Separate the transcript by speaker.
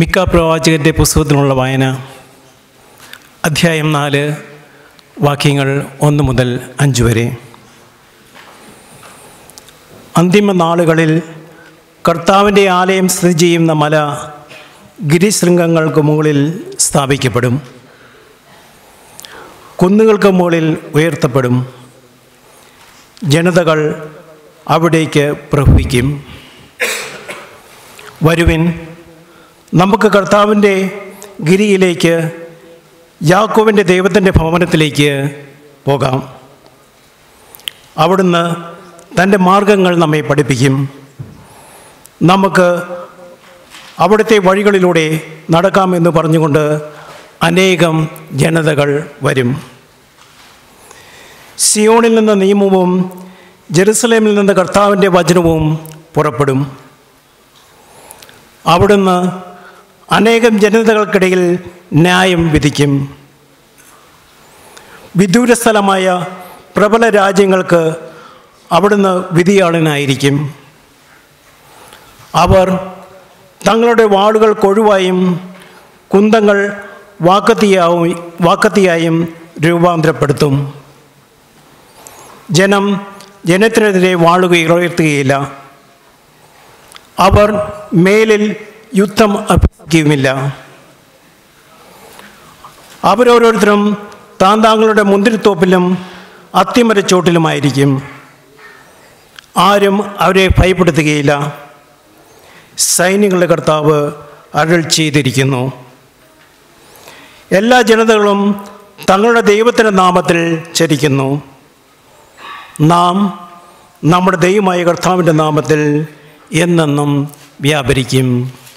Speaker 1: മിക്ക പ്രവാചകൻ്റെ പുസ്തകത്തിനുള്ള വായന അധ്യായം നാല് വാക്യങ്ങൾ ഒന്ന് മുതൽ അഞ്ച് വരെ അന്തിമ നാളുകളിൽ കർത്താവിൻ്റെ ആലയം സ്ഥിതി ചെയ്യുന്ന മല ഗിരിശൃംഗങ്ങൾക്ക് മുകളിൽ സ്ഥാപിക്കപ്പെടും കുന്നുകൾക്ക് മുകളിൽ ഉയർത്തപ്പെടും ജനതകൾ അവിടേക്ക് പ്രവഹിക്കും വരുവിൻ നമുക്ക് കർത്താവിൻ്റെ ഗിരിയിലേക്ക് യാക്കോവിൻ്റെ ദൈവത്തിൻ്റെ ഭവനത്തിലേക്ക് പോകാം അവിടുന്ന് തൻ്റെ മാർഗങ്ങൾ നമ്മെ പഠിപ്പിക്കും നമുക്ക് അവിടുത്തെ വഴികളിലൂടെ നടക്കാമെന്ന് പറഞ്ഞുകൊണ്ട് അനേകം ജനതകൾ വരും സിയോണിൽ നിന്ന് നിയമവും ജെറുസലേമിൽ നിന്ന് കർത്താവിൻ്റെ വചനവും പുറപ്പെടും അവിടുന്ന് അനേകം ജനതകൾക്കിടയിൽ ന്യായം വിധിക്കും വിദൂര സ്ഥലമായ പ്രബല രാജ്യങ്ങൾക്ക് അവിടുന്ന് വിധിയാളനായിരിക്കും അവർ തങ്ങളുടെ വാളുകൾ കൊഴുവായും കുന്തങ്ങൾ വാക്കത്തിയാവും വാക്കത്തിയായും രൂപാന്തരപ്പെടുത്തും ജനം ജനത്തിനെതിരെ വാളുക ഉയർത്തുകയില്ല അവർ മേലിൽ യുദ്ധം അഭ്യസിക്കുകയുമില്ല അവരോരോരുത്തരും താൻ താങ്കളുടെ മുന്തിരിത്തോപ്പിലും അത്തിമരച്ചോട്ടിലുമായിരിക്കും ആരും അവരെ ഭയപ്പെടുത്തുകയില്ല സൈന്യങ്ങളുടെ കർത്താവ് അരുൾ ചെയ്തിരിക്കുന്നു എല്ലാ ജനതകളും തങ്ങളുടെ ദൈവത്തിൻ്റെ നാമത്തിൽ ചരിക്കുന്നു നാം നമ്മുടെ ദൈവമായ കർത്താവിൻ്റെ നാമത്തിൽ എന്നെന്നും വ്യാപരിക്കും